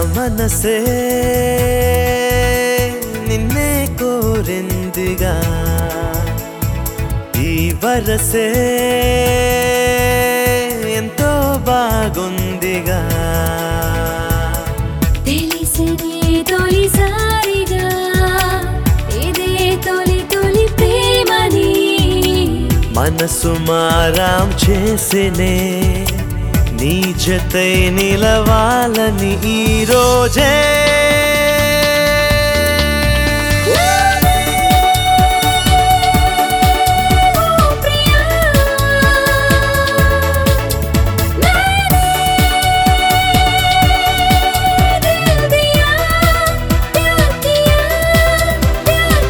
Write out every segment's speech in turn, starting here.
మనసే నిన్నే కోరిందిగా ఈ వరసే ఎంతో బాగుందిగా తెలిసినే తొలిసారిగా ఇదే తొలి తొలి ప్రేమని మనసు మారాం చేసినే నీ జతై నిలవాలని ఈ రోజే ఓ ప్రియా मैंने दिल दिया प्यार किया प्यार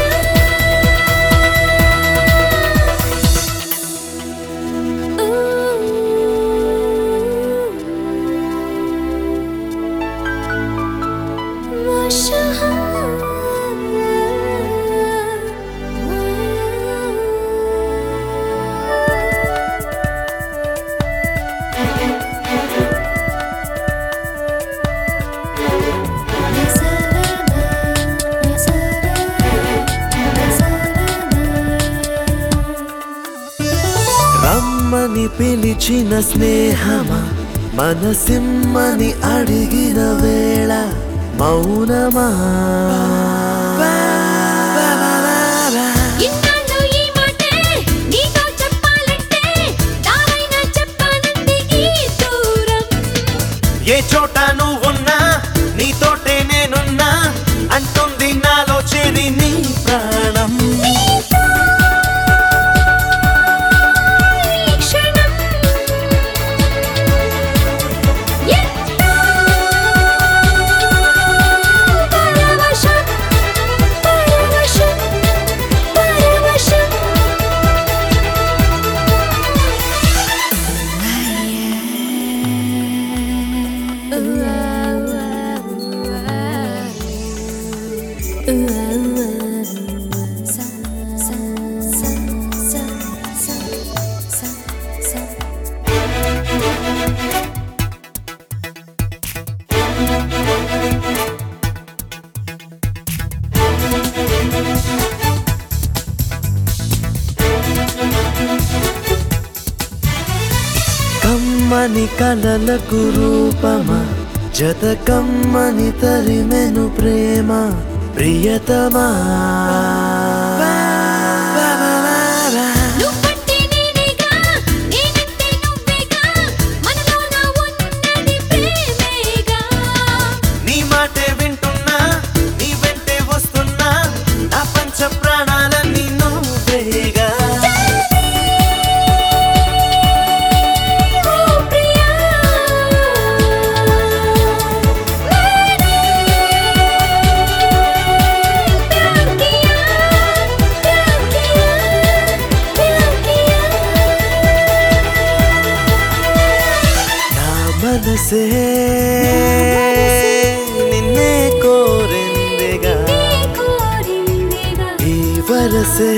రమ్మని పిలిచిన స్నేహమా మనసిమ్మని అడిగిన వేళ మౌనమా ఇన్నాళ్ళు ఈ మాటే నీతో చెప్పాలంటే దారైనా చెప్పానంది ఈ దూరం ఏ చోట నువ్వున్నా నీతోటే నేనున్నా అంటుంది నాలో చేరి నీ ప్రాణం ఈ క్షణం ఎంతో పరవశం పరవశం పరవశం కమ్మని కలలకు రూపమా జత కమ్మని తరిమెను ప్రేమ ప్రియతమా నువ్వంటే నేనేగా నేనంటే నువ్వేగా మనలోన ఉన్నది ప్రేమేగా నీ మాటే వింటున్నా నీ వెంటే వస్తున్నా నా పంచ ప్రాణాలన్నీ నువ్వేగా ఓ ప్రియా ప్యార్ కియా ప్యార్ కియా ప్యార్ కియా నా మనసే నిన్నే కోరిందిగా కోరిందిగా ఈ వరసే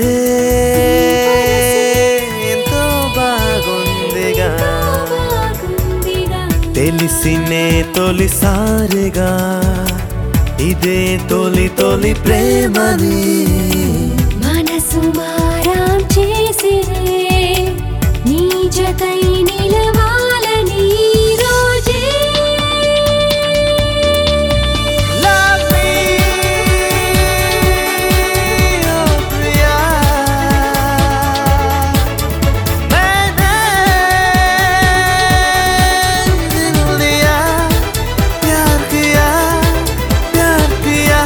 ఎంతో బాగుందిగా బాగుందిగా తెలిసినే తొలిసారిగా ఇదే తొలి తొలి ప్రేమని మనసు మారాం చేసిరే నీ జతై నిలవాలని ఈ రోజే Love me, oh ప్రియా. मैंने दिल दिया, प्यार किया, प्यार किया.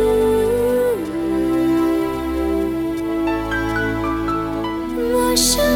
Masha